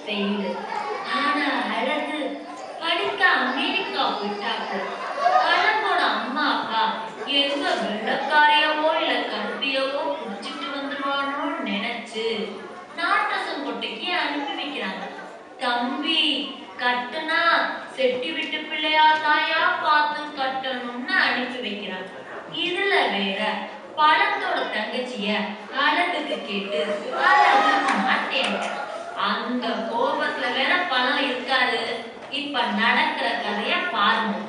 Fail ஆனா அழகு படிக்க அமெரிக்கா போயிட்டாங்க பழம்போட அம்மா அப்பா எங்க வெள்ளக்காரியவோ இல்ல கருப்பியவோ புடிச்சிட்டு வந்துருவானோன்னு நினைச்சு நாட்டசம் கொட்டைக்கு அனுப்பி வைக்கிறாங்க தம்பி கட்டுனா செட்டி விட்டு பிள்ளையா தாயா பார்த்து கட்டணும்னு அனுப்பி வைக்கிறாங்க இதுல வேற பழத்தோட தங்கச்சிய அழகுக்கு கேட்டு அழகு மாட்டேன் அந்த கோபத்துல வேற பழம் இருக்காரு இப்ப நடக்கிற கதைய பாருங்க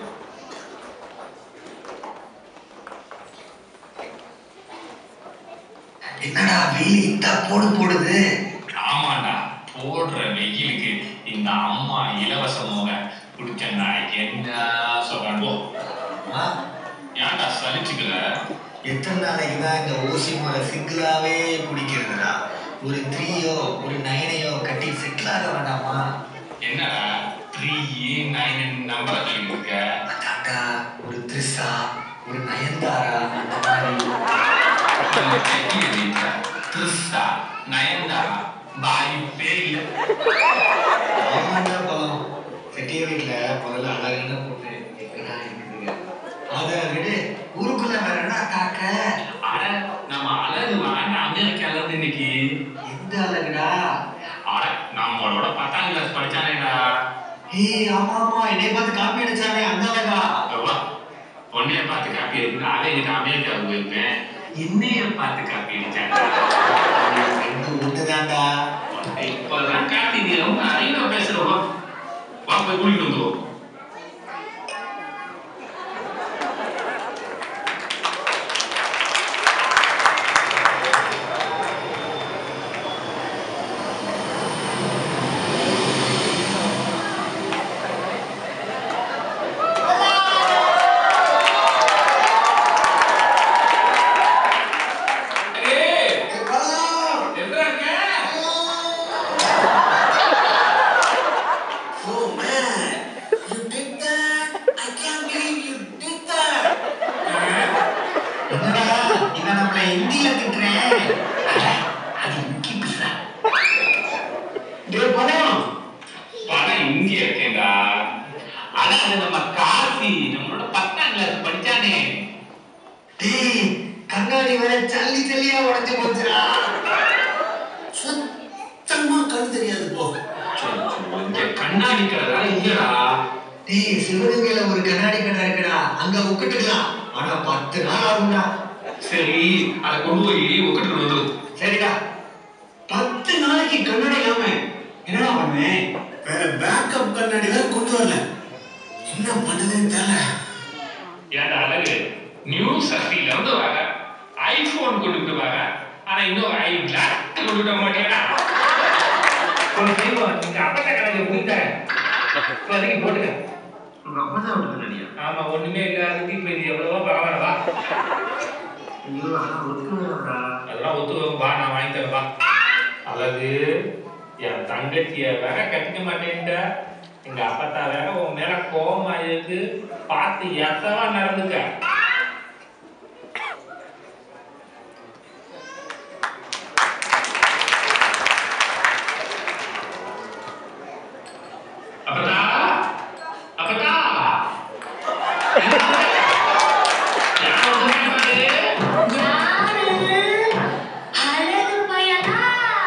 என்னடா வெயில் இத்த போடு போடுது ஆமாண்டா போடுற வெயிலுக்கு இந்த அம்மா இலவசமாக பிடிச்சா என்ன சொல்றாங்கோ ஆ, ஏன்டா சலிச்சுக்கல எத்தனை நாளைக்கு தான் இந்த ஊசி மலை சிங்கிளாவே பிடிக்கிறதுடா ஒரு த்ரீயோ ஒரு நைனையோ கட்டி செட்டில் ஆக வேண்டாமா என்னடா த்ரீ நைன் நம்பரை சொல்லிட்டு இருக்க அதாண்டா ஒரு த்ரிஷா ஒரு நயன்தாரா அந்த மாதிரி நம்ம செட்டிய வீட்டுல திருஷ்டா நயன்தாரா பாய் பேயில ஆமாண்டா பழம் செட்டிய வீட்டுல முதல்ல அழகான பொண்ணு எங்கடா இருக்குதுங்க அதை விடு ஊருக்குள்ள வேற என்ன தாக்க அட நம்ம அழகு வாங்க அமெரிக்கால இருந்து இன்னைக்கு எந்த அழகுடா அட நம்மளோட பத்தாம் கிளாஸ் படிச்சானேடா ஏய் ஆமா ஆமா என்னை பார்த்து காப்பி அடிச்சானே அந்த அழகா அப்பா, பொண்ணைய பார்த்து காப்பி அடிக்கணும் அவன் எங்கிட்ட அமெரிக்காவுக்கு போயிருப்பேன் என்னைய பார்த்து காப்பி அடிச்சாங்க ரெண்டு ஒண்ணுதான்டா இப்பதான் காப்பி நீ ரொம்ப அறிவா பேசுறவா வா போய் குளிக்கிட்டு வந்துருவோம் ஏய், எங்கடா இருக்க? Oh man, you did that! I can't believe you did that! என்னடா இவன் நம்மளை ஹிந்தியில திட்டுறேன் அட, அது இங்கி பிசா டேய் பணம் பணம் இங்க இருக்கேன்டா ஆனா அது நம்ம காசி நம்மளோட பத்தாம் கிளாஸ் படிச்சானே டேய் கண்ணாடி வேற சல்லி சல்லியா உடைஞ்சு போச்சுடா சுத்தமா கண் தெரியாது போ இங்க கண்ணாடி கடை இல்லடா டேய் சிவகங்கையில ஒரு கண்ணாடி கடை இருக்குடா அங்க உக்கிட்டுக்கலாம் ஆனா பத்து நாள் ஆகும்டா சரி அதை கொண்டு போய் உட்கிட்டு வந்துரு சரிடா பத்து நாளைக்கு கண்ணாடி இல்லாம என்னடா பண்ணுவேன் வேற பேக்கப் கண்ணாடி வேற கொண்டு வரல என்ன பண்ணுதுன்னு தெரியல ஏன்டா அழகு நியூ சக்தியில இருந்து வர ஐபோன் கொண்டுட்டு வர ஆனா இன்னும் ஐ கிளாஸ் கொண்டு வர மாட்டேடா ஒரு செய்வோம் நீங்க அப்பட்ட கணக்கு முடிந்தாங்க இப்போதைக்கு போட்டுக்க உங்க அப்பா தான் விட்டு கண்ணாடியா ஆமா ஒண்ணுமே இல்லாததுக்கு இப்ப இது எவ்வளவோ பரவாயில்ல வா ஐயோ ஆனா ஒத்துக்கிறா அதெல்லாம் ஒத்து வா நான் வாங்கி தரேன் வா அழகு என் தங்கச்சிய வேற கட்டிக்க மாட்டேன்ட்ட எங்க அப்பத்தா வேற உன் மேல கோவமா இருக்கு பார்த்து எசவா நடந்துக்க அப்பதா அப்பதா யார் வந்திருக்காங்க பாரு? யாரு அழகு பையனா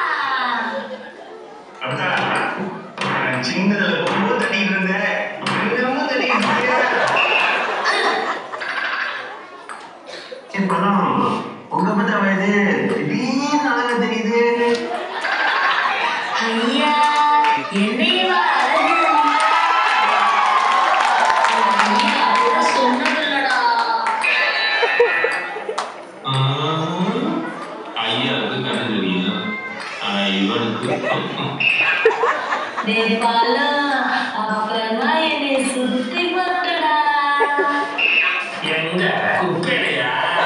அப்படிதான் நான் சின்னதுல ரொம்ப தட்டிட்டு இருந்தேன் இன்னமும் தட்டிட்டு இருக்கேன் சரி பணம் உங்க பத்திர வயது திடீர்னு அழகா தெரியுது ஐயா என்னையவா அழகு ஐயா கூட சொன்னதில்லடா ஐயாவுக்கு கண்ணு தெரியும் ஆனா இவனுக்கு டேய் பாலா அப்புறமா என்னை சுத்தி பார்த்தடா எங்க குப்பையா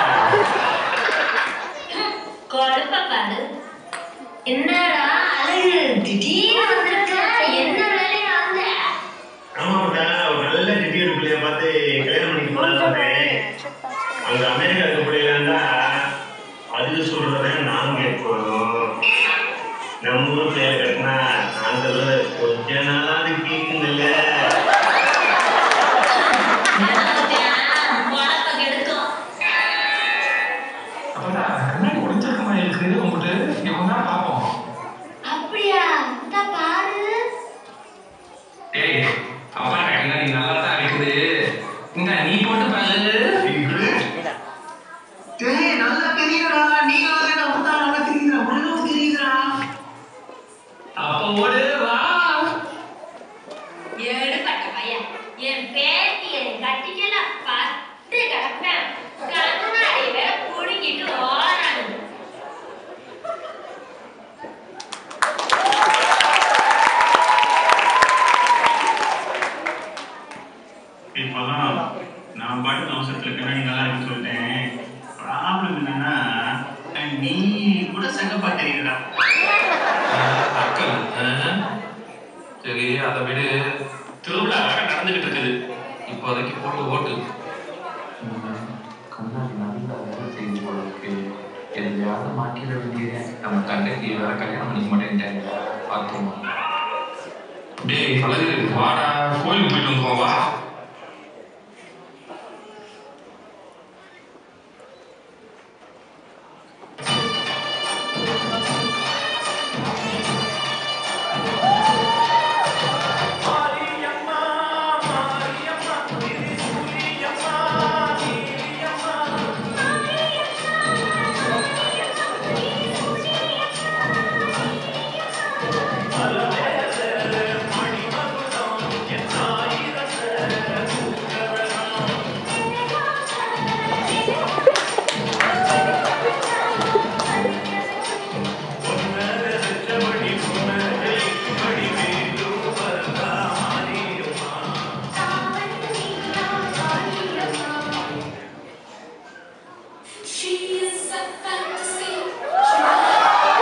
கொழுப்ப பாரு என்னடா அழகு திடீர்னு வந்திருக்க என்ன வேலையா வந்த ஆமாடா ஒரு நல்ல டிடிஎட் பிள்ளைய பார்த்து கல்யாணம் பண்ணிக்க போலான்னு அங்க அமெரிக்கா இருக்க பிள்ளைங்களா அதுக்கு சொல்றத நானும் கேட்கணும் நம்ம ஊர் பிள்ளைய கட்டினா நான் சொல்றத இருக்குது உங்கள்கிட்ட இங்கே கொஞ்ச நேரம் பார்ப்போம் அப்படியா இந்த பாரு டேய் அப்பா கண்ணாடி நல்லா தான் இருக்குது இங்க நீ போட்டு பாரு டேய் நல்லா தெரியுதுடா நீ வந்து அப்பதான் நல்லா தெரியுதுடா உனக்கும் தெரியுதுடா அப்போ ஓடு வா எடுப்பட்ட பையன் என் பேத்தியை கட்டிக்கல பத்து கிடப்பேன் கண்ணாடி வேற புடுங்கிட்டு ஓடாது இப்போதான் நான் பாட்டு அவசரத்தில் கண்ணாடி நல்லா இருக்குன்னு சொல்லிட்டேன் ப்ராப்ளம் என்னன்னா நீ கூட சங்கப்பா தெரியுதுடா அக்கல் ஆ? சரி அதை விடு திருவிழா வேற நடந்துகிட்டு இருக்குது இப்போதைக்கு போட்டு ஓட்டு கண்ணாடி நல்லா வேலை செய்து போல இருக்கு எதையாவது மாட்டிட வேண்டியது நம்ம தங்கைக்கு வேற கல்யாணம் பண்ணிக்க மாட்டேன்ட்டாங்க பார்த்தோம் டேய் அழகு வாடா கோயிலுக்கு போயிட்டு வந்துருவோம் வா She is a fantasy.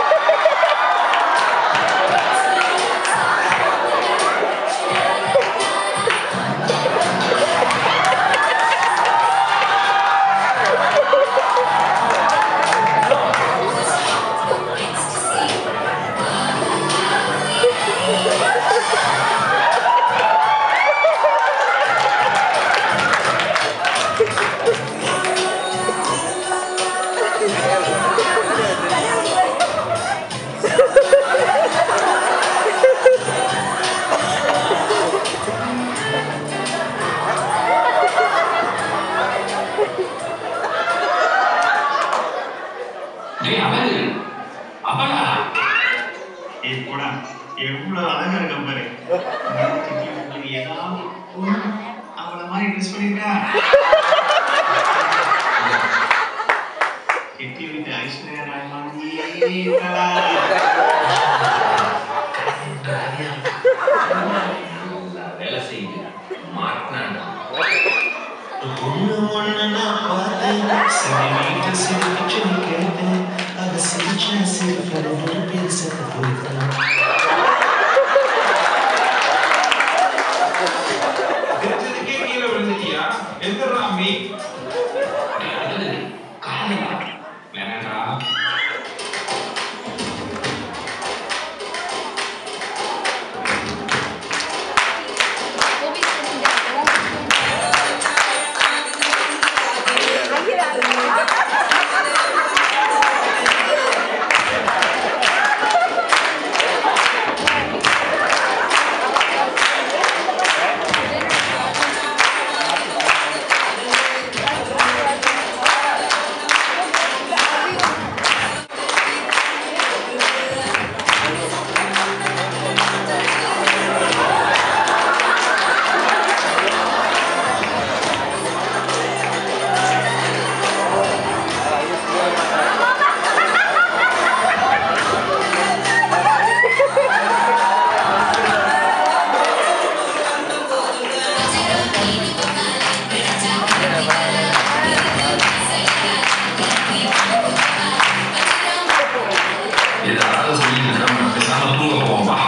டேய் அழகு அப்படா ஏய் போடா எவ்வளவு அழகா இருக்க பாரு நீ ஏதாவது ஒண்ணு அவள மாதிரி ட்ரெஸ் பண்ணிருக்கா கெட்டி விட்டு ஐஸ்வர்யா ராய் மாதிரியே இருக்கா. வேலை செய்யுது மாட்டினாண்டா ஒண்ணு ஒண்ணு நான் பார்த்தேன் சென்டிமீட்ட சிரிச்சு கேட்டேன் அத சிரிச்ச சிரிப்பது ஒரு பேச போயிட்டேன் தெரிஞ்சதுக்கே கீழே விழுந்துட்டியா எந்திரா அம்மி வேணாண்டா ஏதாவது சொல்லிட்டு நம்ம பேசாம தூங்க போவோம் வா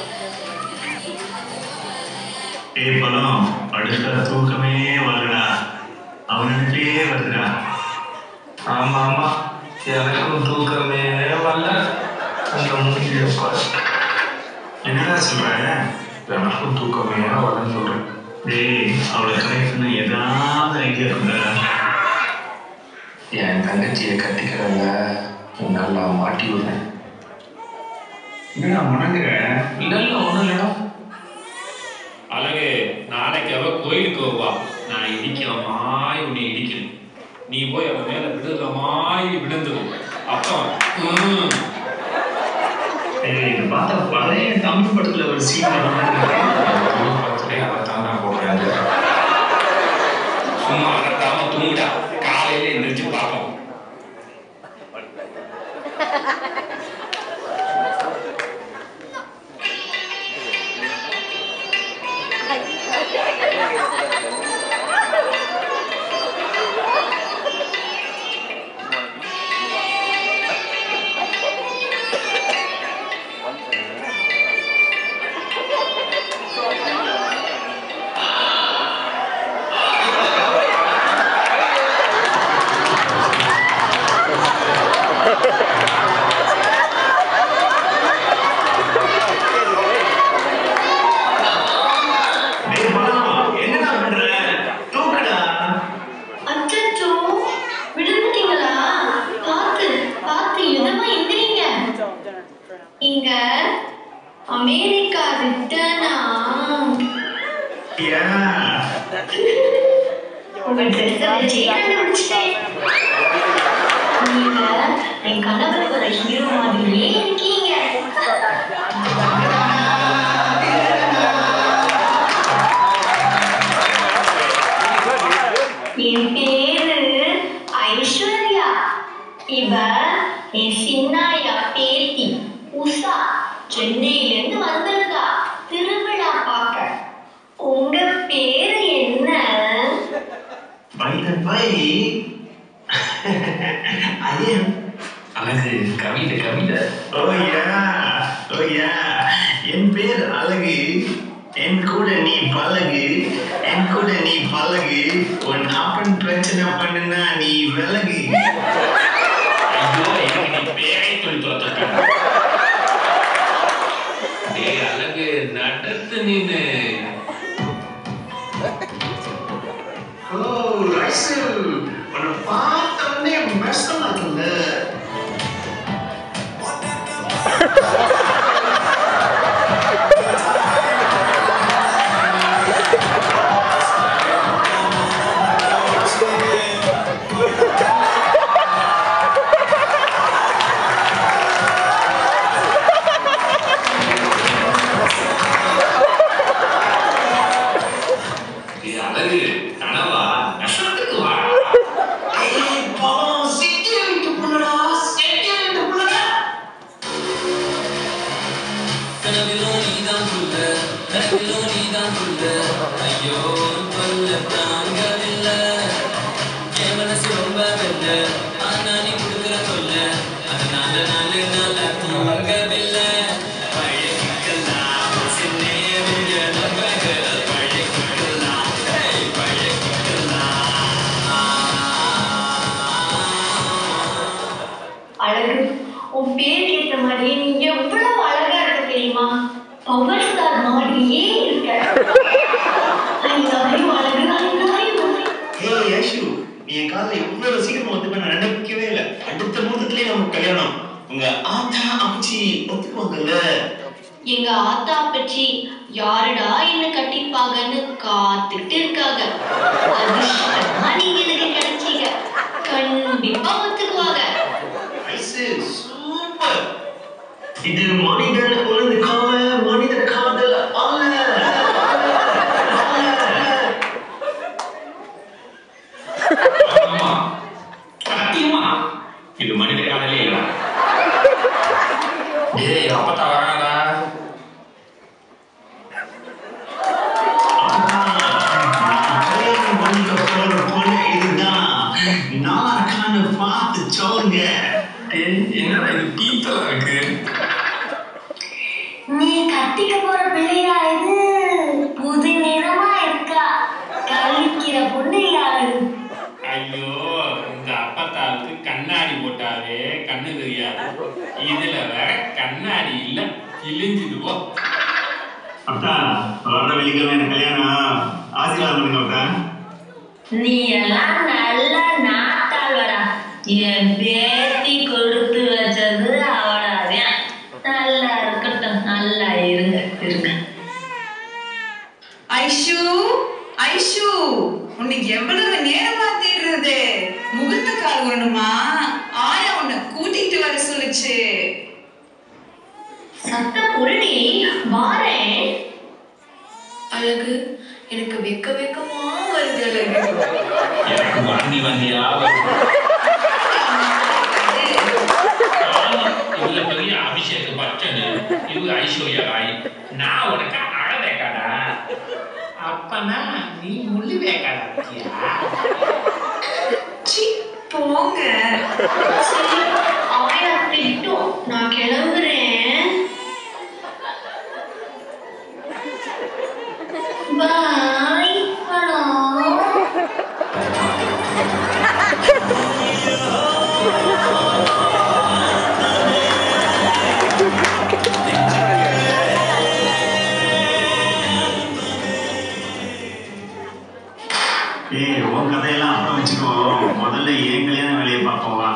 ஏய் பழம் படுக்கிற தூக்கமே வரலடா அவனுக்கே வருதுடா ஆமா ஆமா எனக்கும் தூக்கமே வரல அந்த முடிய பாரு என்னடா சொல்ற எனக்கும் தூக்கமே வரலன்னு சொல்றேன் டேய் அவளை கரெக்ட்னா ஏதாவது ஐடியா இருக்குடா என் தங்கச்சியை கட்டிக்கிறவங்க நல்லா மாட்டி விடுறேன் என்னடா முணங்குற இல்ல இல்ல ஒண்ணும் இல்லடா அழகு நாளைக்கு அவ கோயிலுக்கு வருவா நான் இடிக்கிற மாதிரி உன்னை இடிக்கணும் நீ போய் அவ மேல விழுற மாதிரி விழுந்துடும் அப்புறம் ம், ஏய், இது பார்த்தா பழைய தமிழ் படத்துல ஒரு சீன் வர மாதிரி இருக்கு. அவ பக்கத்திலே அவ தான் நான் போடுறேன் சும்மா அடத்தாம தூங்குடா காலையில எந்திரிச்சு பார்ப்போம் டேய் பலம், என்னடா பண்ற தூக்குடா அச்சச்சோ விழுந்துட்டீங்களா பார்த்து பார்த்து இதமா எந்திரிங்க இங்க அமெரிக்கா ரிட்டனா ஏன் உங்க ட்ரெஸ்ஸை வச்சு கண்டுபிடிச்சிட்டேன் நீங்க என் கணவருக்கு ஒரு ஹீரோ மாதிரியே இருக்கீங்க என் பேரு ஐஸ்வர்யா இவ என் சின்னாயா பேத்தி உஷா சென்னையிலேருந்து வந்திருக்கா திருவிழா பார்க்க உங்க பேரு என்ன By the way, I am. அழகு கவிதை கவிதை Oh yeah, oh yeah. என் பேர் அழகு என் கூட நீ பழகு என் கூட நீ பழகு உன் அப்பன் பிரச்சனை பண்ணுனா நீ விலகு ஐயோ எனக்கு நீ பேரை சொல்லி தோத்துட்டேன் டேய் அழகு நடத்து நீனு ஓ ரைசு உன்னை பார்த்த உடனே மெஸ்ஸம் ஆகுல்ல டேய் அழகு கனவா நஷ்டத்துக்கு வா ஏய் பாவம் சிட்டி விட்டு புள்ளடா சிட்டி விட்டு புள்ளடா கனவிலோ நீதான் புள்ள கனவிலோ நீதான் புள்ள ஐயோ சொல்ல தாங்கவில்லை என் மனசு ரொம்ப வெள்ள ஆனா நீ கொடுக்குற சொல்ல அதனால நாலு நாளா தூங்கவில்லை பழகிக்கலாம் சின்னே விங்க நம்பர்கள் பழகிக்கலாம் ஏய், பழகிக்கலாம் அழகு உன் பேர் கேட்ட மாதிரியே நீ எவ்வளவு அழகா இருக்க தெரியுமா பவர் ஸ்டார் மாதிரியே இருக்க I love you, அழகு I love you. ஏய் யேசு நீ என் காதுல இவ்வளவு சீக்கிரமா ஒத்துப்ப நான் நினைக்கவே இல்லை அடுத்த முகூர்த்தத்திலே நமக்கு கல்யாணம் உங்க ஆத்தா அம்ச்சி ஒத்துக்குவாங்கல்ல எங்க ஆத்தா அப்பச்சி யாருடா என்ன கட்டிப்பாங்கன்னு காத்துட்டு இருக்காங்க அதிர்ஷ்டமா நீங்க எனக்கு கிடைச்சீங்க கண்டிப்பா ஒத்துக்குவாங்க ஐசு சூப்பர் இது மனிதன் உனது காவல் மனித காதல் அல்ல ஆமா சத்தியமா இது மனித காதலே இல்ல டேய் அப்பத்தா வராங்கடா கல்யாணம் பண்ணிக்க போற பொண்ணு இதுதான் நான் கண்ணு பார்த்து சொல்லுங்க டேய் என்னடா இது பீத்தலா இருக்கு நீ கட்டிக்க போற பிள்ளையா இது புது நிறமா இருக்கா கழிக்கிற பொண்ணு யாரு ஐயோ இந்த அப்பத்தாவுக்கு கண்ணாடி போட்டாவே கண்ணு தெரியாது இதுல வேற கண்ணாடி இல்ல கிழிஞ்சுது போ அத்தா வர வெள்ளிக்கிழமை எனக்கு கல்யாணம் ஆசீர்வாதம் பண்ணுங்க அத்தா நீ எல்லாம் நல்ல நாட்டாள்வடா என் பேத்தி கொடுத்து வச்சது அவளாதான் நல்லா இருக்கட்டும் நல்லா இருங்க இருங்க ஐஷு ஐஷு உன்னைக்கு எவ்வளவு நேரமா தேடுறது முகூர்த்த கால் வரணுமா ஆயா உன்னை கூட்டிட்டு வர சொல்லுச்சு சத்த பொருடி வாரேன் அழகு எனக்கு வெக்க வெக்கமா வருது அழகு எனக்கு வாந்தி வந்தியா இவ்வளவு பெரிய அபிஷேக் பச்சன் இவங்க ஐஸ்வர்யா ராய் நான் உனக்கு அழ வேக்காடா அப்பனா நீ முள்ளு வேக்காடா சி போங்க சரி, ஆயா திட்டும் நான் கிளம்புறேன் பாய் படம் ஏய் உன் கதையெல்லாம் அப்புறம் வச்சுக்கோ முதல்ல ஏன் கல்யாண வேலையை பார்ப்போம் வா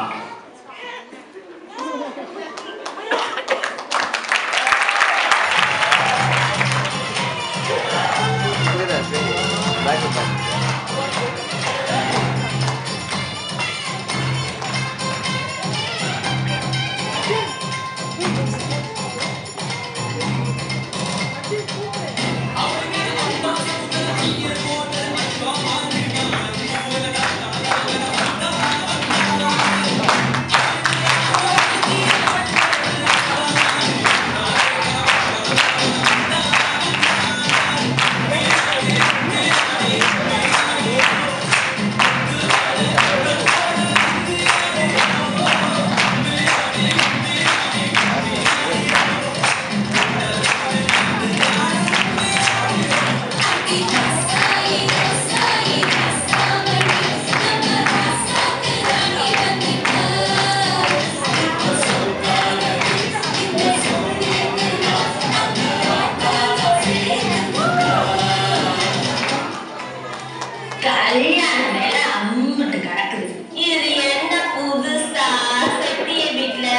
கல்யாண வேலை அம்மிட்டு கிடக்குது இது என்ன புதுசா சத்திய வீட்டுல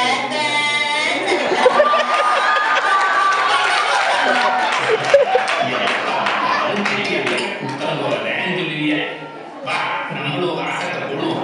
வா நம்மளும் ஒரு ஆட்டத்தை போடுவோம்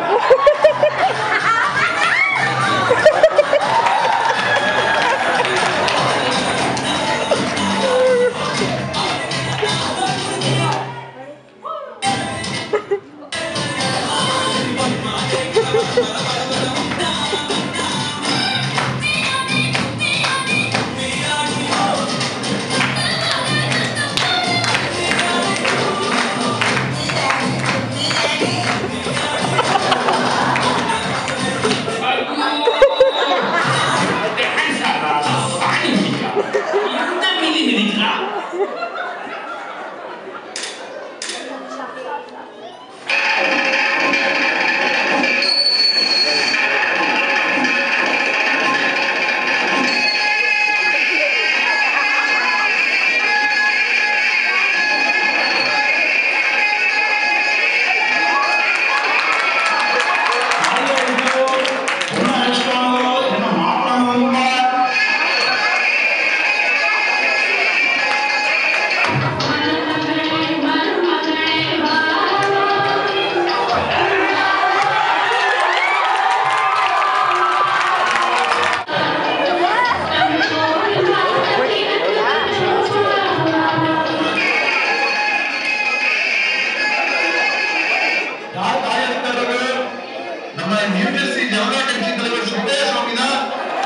யார் தாயார் தலைவர் நம்ம நியூ ஜெர்சி ஜனதா கட்சி தலைவர் சுப்பையா சுவாமி தான்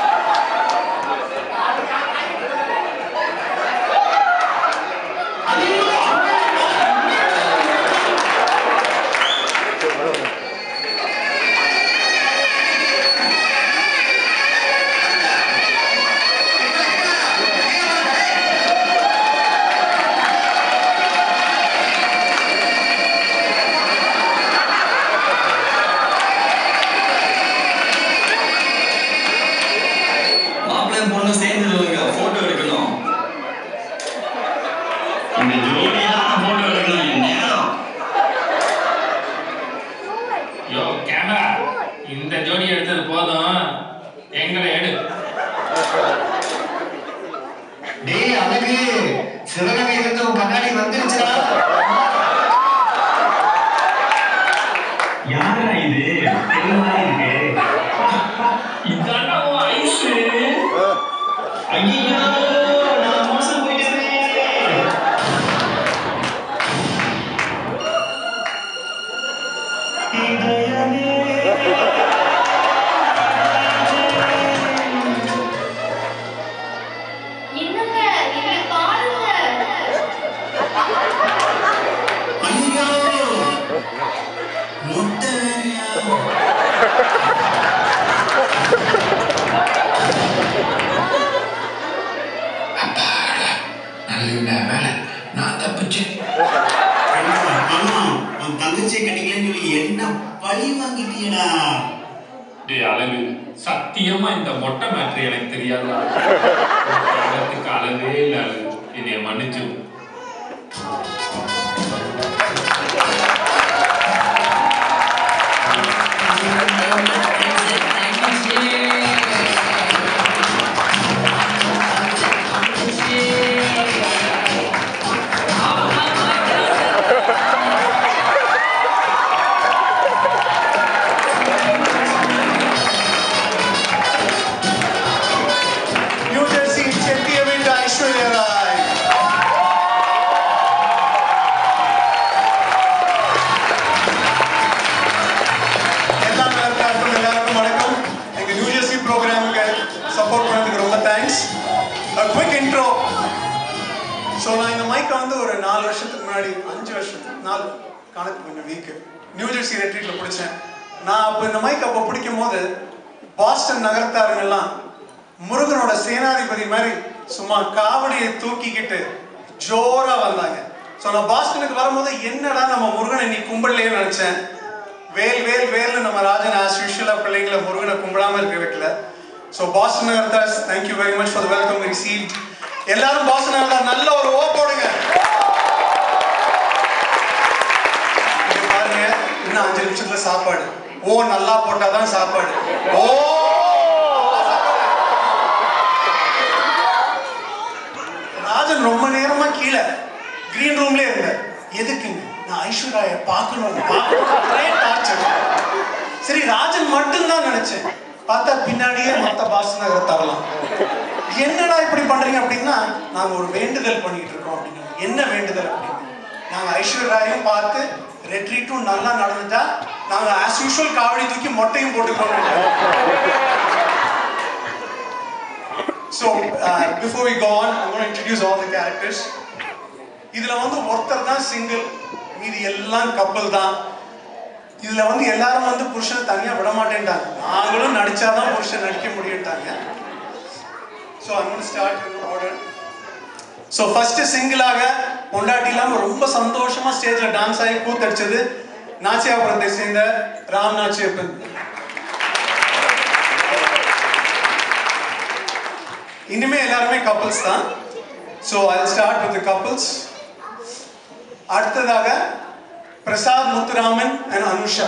மாப்பிள்ளையும் பொண்ணும் சேர்ந்து சொல்லுங்க போட்டோ எடுக்கணும் இந்த ஜோடியெல்லாம் போட்டோ எடுக்கணும் என் நேரம் யோ கேமரா இந்த ஜோடி சிவகங்கையில இருந்து உன் கண்ணாடி வந்துருச்சுடா யாரா இது பெருமா இருக்கு இதாண்டா உன் ஐஸு ஐயோ நான் மோசம் போயிட்டேனே என்னங்க இங்க பாருங்க ஐயோ முட்டை வேறையா நல்ல வேலை நான் தப்பிச்சேன் உன் தங்கச்சியை கட்டிக்கலன்னு சொல்லி என்ன பழி வாங்கிட்டியடா டேய் அழகு சத்தியமா இந்த மொட்டை மேட்ரு எனக்கு தெரியாதா உலகத்துக்கு அளவே இல்லை அழகு என்னைய மன்னிச்சு நியூ ஜெர்சி செட்டிய வீட்டு ஐஸ்வர்யா ராய் எல்லா எல்லாருக்கும் எல்லாருக்கும் வணக்கம் எங்க நியூ ஜெர்சி ப்ரோக்ராமுக்கு சப்போர்ட் பண்ணதுக்கு ரொம்ப தேங்க்ஸ் குவிக் இன்ட்ரோ ஸோ நான் இந்த மைக்கை வந்து ஒரு நாலு வருஷத்துக்கு முன்னாடி அஞ்சு வருஷத்துக்கு நாலு கணக்கு கொஞ்சம் வீக்கு நியூ ஜெர்சி ரெட்ரீட்ல பிடிச்சேன் நான் அப்போ இந்த மைக் அப்போ பிடிக்கும் போது பாஸ்டன் நகரத்தாருங்கெல்லாம் முருகனோட சேனாதிபதி மாதிரி சும்மா காவடியை தூக்கிக்கிட்டு ஜோரா வந்தாங்க ஸோ நான் பாஸ்டனுக்கு வரும்போது என்னடா நம்ம முருகனை நீ கும்பிடலையே நினைச்சேன் வேல் வேல் வேல்னு நம்ம ராஜன் ஆஸ் யூஷுவலாக பிள்ளைங்களை முருகனை கும்பிடாம இருக்க வைக்கல so Boston Nagarthars thank you very much for welcome received எல்லாரும் பாஸ்டன் நகர்தாஸ் நல்ல ஒரு ஓ போடுங்க இங்க பாருங்க இன்னும் அஞ்சு நிமிஷத்துல சாப்பாடு ஓ நல்லா போட்டாதான் சாப்பாடு ஓ ராஜன் ரொம்ப நேரமா கீழே கிரீன் ரூம்ல இருந்தார் எதுக்குங்க நான் ஐஸ்வர்யாய பார்க்கணும் பார்க்கணும் ஒரே torture. சரி ராஜன் மட்டும்தான் நினைச்சேன் பார்த்தா பின்னாடியே மொத்த பாஸ் நகரை தரலாம் என்னடா இப்படி பண்றீங்க அப்படின்னா நாங்க ஒரு வேண்டுதல் பண்ணிட்டு இருக்கோம் அப்படின்னு என்ன வேண்டுதல் அப்படின்னு நாங்க ஐஸ்வர்யாவையும் பார்த்து ரெட்ரீட்டும் நல்லா நடந்துட்டா நாங்க ஆஸ் யூஷுவல் காவடி தூக்கி மொட்டையும் போட்டுக்கோம் So, uh, before we go on, I'm going to introduce all the characters. இதுல வந்து ஒருத்தர் தான் சிங்கிள் மீதி எல்லாம் கப்பல் தான் இதுல வந்து எல்லாரும் வந்து புருஷனை தனியா விட மாட்டேன்ட்டாங்க நாங்களும் நடிச்சாதான் புருஷன் நடிக்க முடியும்ட்டாங்க so I'm start in order. So first சிங்கிளாக பொண்டாட்டி இல்லாம ரொம்ப சந்தோஷமா ஸ்டேஜ்ல டான்ஸ் ஆகி கூத்தடிச்சது நாச்சியாபுரத்தை சேர்ந்த ராம் நாச்சியப்பன் இனிமே எல்லாருமே கப்பல்ஸ் தான் so I start with couples அடுத்ததாக பிரசாத் முத்துராமன் அண்ட் அனுஷா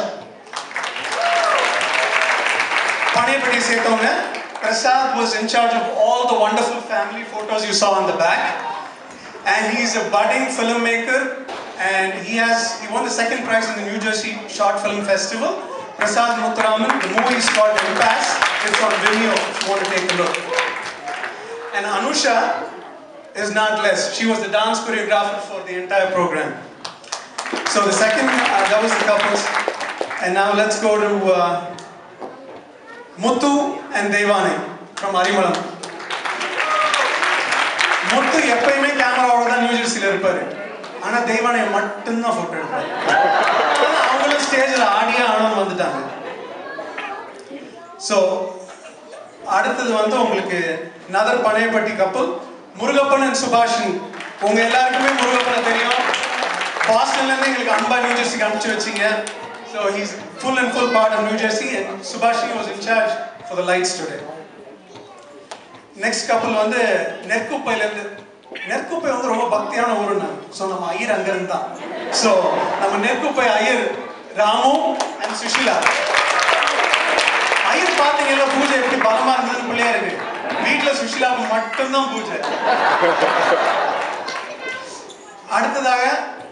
பனையப்பட்டி சேர்த்தவங்க Prasad was in charge of all the wonderful family photos you saw on the back and he is a budding filmmaker and he has he won the second prize in the New Jersey Short Film Festival Prasad Muthuraman the movie is called Impasse it's on Vimeo if you want to take a look and Anusha is not less. She was the dance choreographer for the entire program. So the second, uh, that was the couples. And now let's go to uh, Muthu and Devani from Arimalam. Muthu எப்பயுமே கேமராவோட தான் new ஜெர்சியில் இருப்பாரு ஆனா தெய்வானை மட்டும்தான் photo எடுப்பாரு ஆனா அவங்களும் ஸ்டேஜில் ஆடியே ஆனவங்க வந்துட்டாங்க ஸோ அடுத்தது வந்து உங்களுக்கு நதர் பனையப்பட்டி கப்பல் முருகப்பன் அண்ட் சுபாஷன் உங்க எல்லாருக்குமே முருகப்பனை தெரியும் பாஸ்டன்ல இருந்து எங்களுக்கு அன்பா நியூ ஜெர்சிக்கு அனுப்பிச்சு வச்சீங்க so he's full and full part of New Jersey and Subashini was in charge for the lights today next couple வந்து நெற்குப்பையில இருந்து நெற்குப்பை வந்து ரொம்ப பக்தியான ஊருன்னு ஸோ நம்ம ஐயர் அங்கிருந்து தான் ஸோ நம்ம நெற்குப்பை ஐயர் ராமு அண்ட் சுஷிலா ஐயர் பாத்தீங்கல்ல பூஜை எப்படி பலமா இருந்ததுன்னு பிள்ளையா இருக்கு வீட்டுல சுஷிலாவுக்கு மட்டும்தான் பூஜை அடுத்ததாக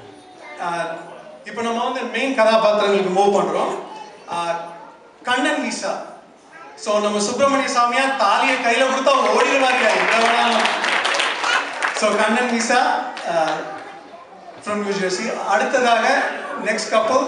இப்போ நம்ம வந்து மெயின் கதாபாத்திரங்களுக்கு மூவ் பண்ணுறோம் கண்ணன் விசா ஸோ நம்ம சுப்பிரமணிய சாமியா தாலியை கையில் கொடுத்தா ஓடிடுவாங்க எங்க வேணாலும் so Kannan Visa from New Jersey அடுத்ததாக நெக்ஸ்ட் கப்பல்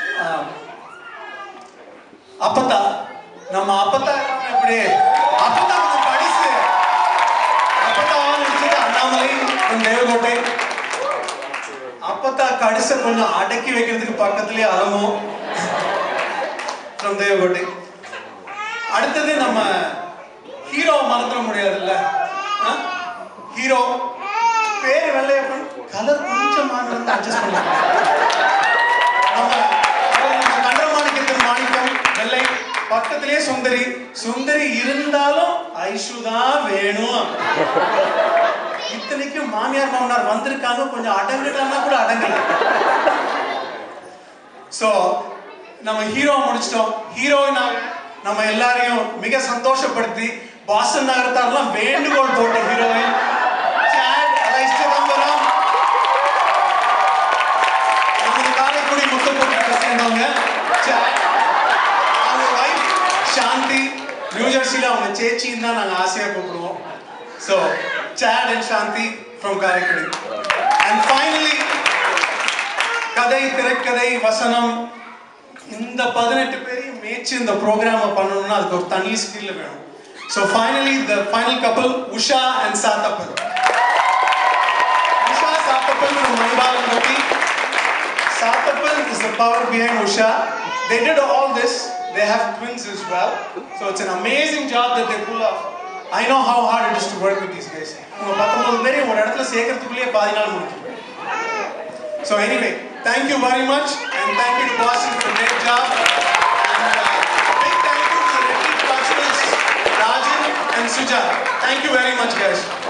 அப்பத்தா நம்ம அப்பத்தா எப்படி அப்பத்தா கொஞ்சம் படிச்சு அப்பத்தாவா நினைச்சது அண்ணாமலை from தேவகோட்டை அப்பத்தா கடிச கொஞ்சம் அடக்கி வைக்கிறதுக்கு பக்கத்துலயே அலமும் from தேவகோட்டை அடுத்தது நம்ம ஹீரோ மறந்துட முடியாதுல்ல ஹீரோ பேர் வெள்ளையப்பன் கலர் கொஞ்சம் மாறி வந்து அட்ஜஸ்ட் பண்ணிக்கலாம் நம்ம கண்டர மாணிக்கத்தின் மாணிக்கம் வெள்ளை பக்கத்திலே சுந்தரி சுந்தரி இருந்தாலும் ஐஷு தான் வேணும் இத்தனைக்கும் மாமியார் மாமனார் வந்திருக்காங்க கொஞ்சம் அடங்குட்டாங்கன்னா கூட அடங்கல சோ நம்ம ஹீரோ முடிச்சிட்டோம் ஹீரோயினா நம்ம எல்லாரையும் மிக சந்தோஷப்படுத்தி பாசன் நகரத்தாரெல்லாம் வேண்டுகோள் போட்ட ஹீரோயின் சாட் அலை சிதம்பரம் நமது காரைக்குடி முத்தப்பட்டு சேர்ந்தவங்க சாட் அவங்க வைஃப் சாந்தி நியூ ஜெர்சியில் அவங்க சேச்சின்னு தான் நாங்கள் ஆசையாக கூப்பிடுவோம் ஸோ சாட் and Shanthi from Karaikudi and finally கதை திரைக்கதை வசனம் இந்த பதினெட்டு பேரையும் மேய்ச்சி இந்த ப்ரோக்ராமை பண்ணணும்னா அதுக்கு ஒரு தனி ஸ்கில் வேணும் so finally the final couple Usha and Sathappan Usha Sathappan from Manibalampatti Sathappan is the power behind Usha. They did all this. They have twins as well. So it's an amazing job that they pull off. I know how hard it is to work with these guys. உங்க பத்தொன்பது பேரையும் ஒரு இடத்துல சேர்க்கறதுக்குள்ளேயே பாதி நாள் முடிஞ்சு So anyway, thank you very much and thank you to Boston for a great job. And uh, big thank you to the Reddy Productions, Rajan and Suja. Thank you very much guys.